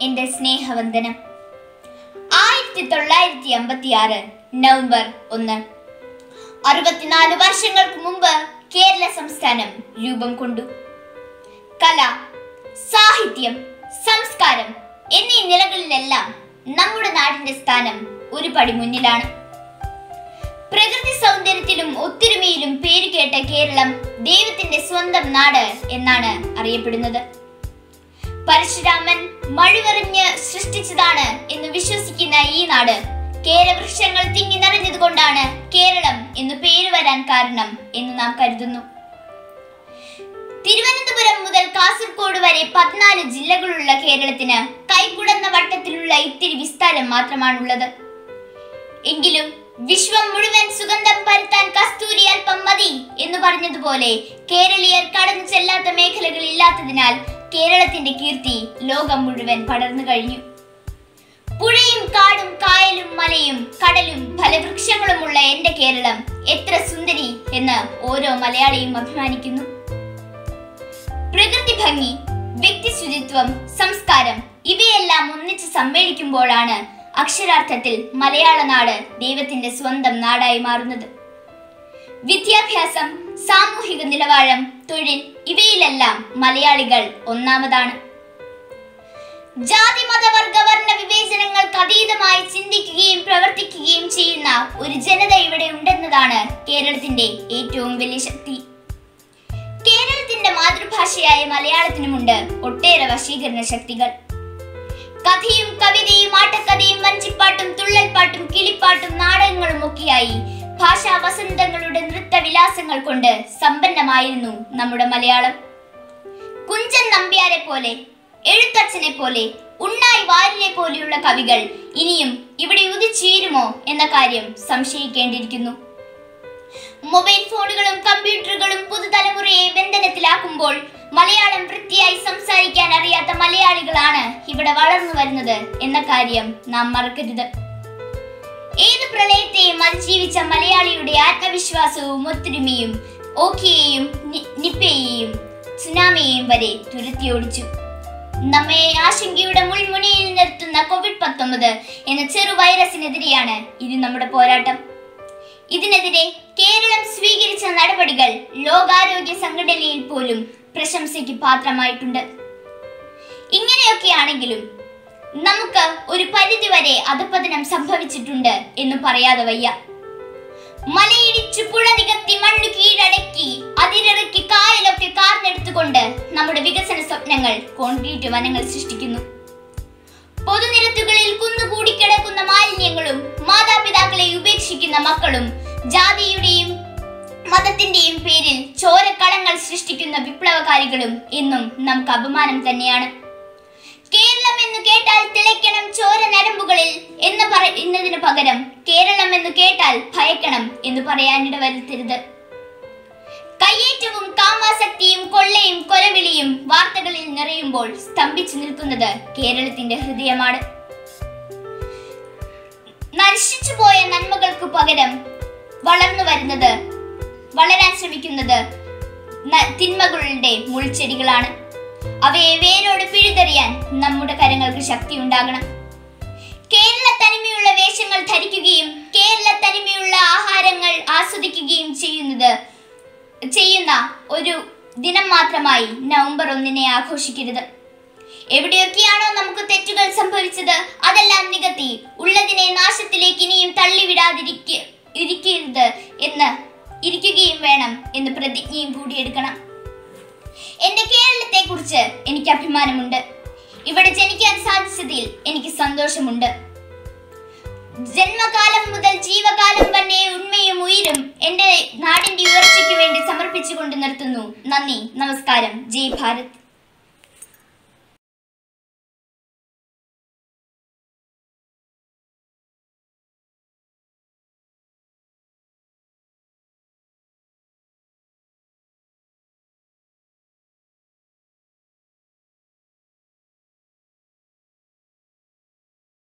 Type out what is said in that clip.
എന്റെ സ്നേഹവന്ദനം ആയിരത്തി തൊള്ളായിരത്തി അമ്പത്തി ആറ് നവംബർ ഒന്ന് അറുപത്തിനാല് വർഷങ്ങൾക്ക് മുമ്പ് കേരള സംസ്ഥാനം രൂപം കൊണ്ടു കല സാഹിത്യം സംസ്കാരം എന്നീ നിലകളിലെല്ലാം നമ്മുടെ നാടിന്റെ സ്ഥാനം ഒരു പടി മുന്നിലാണ് പ്രകൃതി സൗന്ദര്യത്തിലും ഒത്തൊരുമയിലും പേരുകേട്ട കേരളം ദൈവത്തിന്റെ സ്വന്തം നാട് എന്നാണ് അറിയപ്പെടുന്നത് പരശുരാമൻ മഴുവെറിഞ്ഞ് സൃഷ്ടിച്ചതാണ് എന്ന് വിശ്വസിക്കുന്ന ഈ നാട് കേരവൃക്ഷങ്ങൾ തിങ്ങി നിറഞ്ഞതുകൊണ്ടാണ് കേരളം എന്ന് പേര് വരാൻ കാരണം എന്ന് നാം കരുതുന്നു തിരുവനന്തപുരം മുതൽ കാസർഗോഡ് വരെ പതിനാല് ജില്ലകളുള്ള കേരളത്തിന് കൈകുടന്ന വട്ടത്തിലുള്ള ഇത്തിരി വിസ്താരം മാത്രമാണുള്ളത് എങ്കിലും വിശ്വം മുഴുവൻ സുഗന്ധം പരത്താൻ കസ്തൂരി അല്പം മതി എന്ന് പറഞ്ഞതുപോലെ കേരളീയർ കടന്നു ചെല്ലാത്ത മേഖലകൾ ഇല്ലാത്തതിനാൽ കേരളത്തിന്റെ കീർത്തി ലോകം മുഴുവൻ പടർന്നു കഴിഞ്ഞു പുഴയും കാടും കായലും മലയും കടലും ഫലവൃക്ഷങ്ങളുമുള്ള എന്റെ കേരളം എത്ര സുന്ദരി എന്ന് ഓരോ മലയാളിയും അഭിമാനിക്കുന്നു പ്രകൃതി ഭംഗി വ്യക്തി ശുചിത്വം സംസ്കാരം ഇവയെല്ലാം ഒന്നിച്ച് സമ്മേളിക്കുമ്പോഴാണ് അക്ഷരാർത്ഥത്തിൽ മലയാള നാട് ദൈവത്തിന്റെ സ്വന്തം നാടായി മാറുന്നത് വിദ്യാഭ്യാസം സാമൂഹിക നിലവാരം തൊഴിൽ ഇവയിലെല്ലാം മലയാളികൾ ഒന്നാമതാണ് ജാതി മത വർഗ വർണ്ണ വിവേചനങ്ങൾക്ക് അതീതമായി ചിന്തിക്കുകയും പ്രവർത്തിക്കുകയും ചെയ്യുന്ന ഒരു ജനത ഇവിടെ ഉണ്ടെന്നതാണ് കേരളത്തിന്റെ ഏറ്റവും വലിയ ശക്തി കേരളത്തിന്റെ മാതൃഭാഷയായ മലയാളത്തിനുമുണ്ട് ഒട്ടേറെ വശീകരണ ശക്തികൾ കഥയും കവിതയും ആട്ടക്കഥയും വഞ്ചിപ്പാട്ടും തുള്ളൽപ്പാട്ടും കിളിപ്പാട്ടും നാടകങ്ങളും ഒക്കെയായി ഭാഷാ വസന്തങ്ങളുടെ നൃത്തവിലാസങ്ങൾ കൊണ്ട് സമ്പന്നമായിരുന്നു നമ്മുടെ മലയാളം കുഞ്ചൻ നമ്പ്യാരെ പോലെ എഴുത്തച്ഛനെ പോലെ ഉണ്ണായി വാര്യരെ പോലെയുള്ള കവികൾ ഇനിയും ഇവിടെ ഉദിച്ചേരുമോ എന്ന കാര്യം സംശയിക്കേണ്ടിയിരിക്കുന്നു മൊബൈൽ ഫോണുകളും കമ്പ്യൂട്ടറുകളും പുതുതലമുറയെ ബന്ധനത്തിലാക്കുമ്പോൾ മലയാളം വൃത്തിയായി സംസാരിക്കാൻ അറിയാത്ത മലയാളികളാണ് ഇവിടെ വളർന്നു വരുന്നത് എന്ന കാര്യം നാം മറക്കരുത് ഏത് പ്രളയത്തെയും അതിജീവിച്ച മലയാളിയുടെ ആത്മവിശ്വാസവും ഒത്തൊരുമയും ഓക്കിയെയും നി- നിപ്പയെയും സുനാമിയെയും വരെ തുരത്തിയോടിച്ചു നമ്മെ ആശങ്കയുടെ മുൾമുനയിൽ നിർത്തുന്ന കോവിഡ് പത്തൊമ്പത് എന്ന ചെറു വൈറസിനെതിരെയാണ് ഇത് നമ്മുടെ പോരാട്ടം ഇതിനെതിരെ കേരളം സ്വീകരിച്ച നടപടികൾ ലോകാരോഗ്യ സംഘടനയിൽ പോലും പ്രശംസയ്ക്ക് പാത്രമായിട്ടുണ്ട് ഇങ്ങനെയൊക്കെയാണെങ്കിലും നമുക്ക് ഒരു പരിധിവരെ അധപതനം സംഭവിച്ചിട്ടുണ്ട് എന്ന് പറയാതെ വയ്യ മലയിടിച്ചു പുഴ നികത്തി മണ്ണു കീഴടക്കി അതിരിറക്കി കായലൊക്കെ കാർന്നെടുത്തുകൊണ്ട് നമ്മുടെ വികസന സ്വപ്നങ്ങൾ കോൺക്രീറ്റ് വനങ്ങൾ സൃഷ്ടിക്കുന്നു പൊതുനിരത്തുകളിൽ കുന്നുകൂടി കിടക്കുന്ന മാലിന്യങ്ങളും മാതാപിതാക്കളെ ഉപേക്ഷിക്കുന്ന മക്കളും ജാതിയുടെയും മതത്തിന്റെയും പേരിൽ ചോരക്കളങ്ങൾ സൃഷ്ടിക്കുന്ന വിപ്ലവകാരികളും എന്നും നമുക്ക് അപമാനം തന്നെയാണ് കേരളം എന്ന് കേട്ടാൽ തിളയ്ക്കണം ചോര നരമ്പുകളിൽ എന്ന് പറയുന്നതിന് പകരം കേരളം എന്ന് കേട്ടാൽ ഭയക്കണം എന്ന് പറയാനിട വരുത്തരുത് കയ്യേറ്റവും കാമാസക്തിയും കൊള്ളയും കൊലവിളിയും വാർത്തകളിൽ നിറയുമ്പോൾ സ്തംഭിച്ചു നിൽക്കുന്നത് കേരളത്തിന്റെ ഹൃദയമാണ് നശിച്ചു പോയ നന്മകൾക്ക് പകരം വളർന്നു വരുന്നത് വളരാൻ ശ്രമിക്കുന്നത് ന- തിന്മകളുടെ മുൾച്ചെടികളാണ് അവയെ വേരോട് പിഴുതെറിയാൻ നമ്മുടെ കരങ്ങൾക്ക് ശക്തി ഉണ്ടാകണം കേരള തനിമയുള്ള വേഷങ്ങൾ ധരിക്കുകയും കേരള തനിമയുള്ള ആഹാരങ്ങൾ ആസ്വദിക്കുകയും ചെയ്യുന്നത് ചെയ്യുന്ന ഒരു ദിനം മാത്രമായി നവംബർ ഒന്നിനെ ആഘോഷിക്കരുത് എവിടെയൊക്കെയാണോ നമുക്ക് തെറ്റുകൾ സംഭവിച്ചത് അതെല്ലാം നികത്തി ഉള്ളതിനെ നാശത്തിലേക്ക് ഇനിയും തള്ളിവിടാതിരിക്ക ഇരിക്കരുത് എന്ന് ഇരിക്കുകയും വേണം എന്ന് പ്രതിജ്ഞയും കൂടി എടുക്കണം എന്റെ കേരളത്തെ കുറിച്ച് എനിക്ക് അഭിമാനമുണ്ട് ഇവിടെ ജനിക്കാൻ സാധിച്ചതിൽ എനിക്ക് സന്തോഷമുണ്ട് ജന്മകാലം മുതൽ ജീവകാലം വരെ ഉണ്മയും ഉയിരും എന്റെ നാടിന്റെ ഉയർച്ചയ്ക്ക് വേണ്ടി സമർപ്പിച്ചുകൊണ്ട് നിർത്തുന്നു നന്ദി നമസ്കാരം ജയ് ഭാരത്